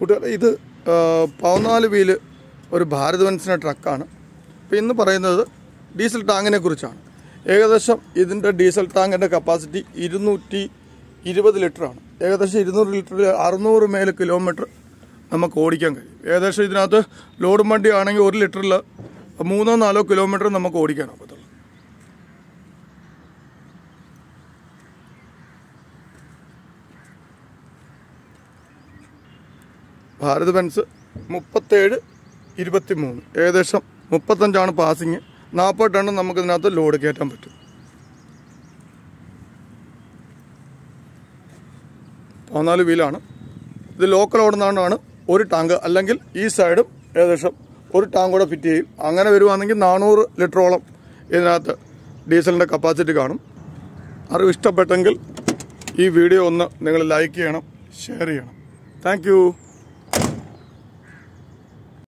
കൂട്ടുകാരെ ഇത് ആ, പതിനാല് വീല് ഒരു ഭാരത് ബെൻസിൻ്റെ ട്രക്കാണ് അപ്പോൾ ഇന്ന് പറയുന്നത് ഡീസൽ ടാങ്കിനെ കുറിച്ചാണ് ഏകദേശം ഇതിൻ്റെ ഡീസൽ ടാങ്കിൻ്റെ കപ്പാസിറ്റി ഇരുന്നൂറ്റി ഇരുപത് ലിറ്ററാണ് ഏകദേശം ഇരുന്നൂറ് ലിറ്ററിൽ അറുന്നൂറ് മേൽ കിലോമീറ്റർ നമുക്ക് ഓടിക്കാൻ കഴിയും ഏകദേശം ഇതിനകത്ത് ലോഡ് വണ്ടി ആണെങ്കിൽ ഒരു ലിറ്ററിൽ മൂന്നോ നാലോ കിലോമീറ്റർ നമുക്ക് ഓടിക്കാൻ ഒക്കത്തുള്ളൂ ഭാരത് ബെൻസ് മുപ്പത്തേഴ് ഇരുപത്തി മൂന്ന് ഏകദേശം മുപ്പത്തഞ്ചാണ് പാസിങ് നാൽപ്പത് ടണ്ണ് നമുക്ക് ഇതിനകത്ത് ലോഡ് കയറ്റാൻ പറ്റും പതിനാല് വീലാണ് ഇത് ലോക്കൽ ഓടുന്നതുകൊണ്ടാണ് ഒരു ടാങ്ക് അല്ലെങ്കിൽ ഈ സൈഡും ഏകദേശം ഒരു ടാങ്ക് കൂടെ ഫിറ്റ് ചെയ്യും അങ്ങനെ വരുവാണെങ്കിൽ നാനൂറ് ലിറ്ററോളം ഇതിനകത്ത് ഡീസലിൻ്റെ കപ്പാസിറ്റി കാണും അറിവ് ഇഷ്ടപ്പെട്ടെങ്കിൽ ഈ വീഡിയോ ഒന്ന് നിങ്ങൾ ലൈക്ക് ചെയ്യണം ഷെയർ ചെയ്യണം താങ്ക്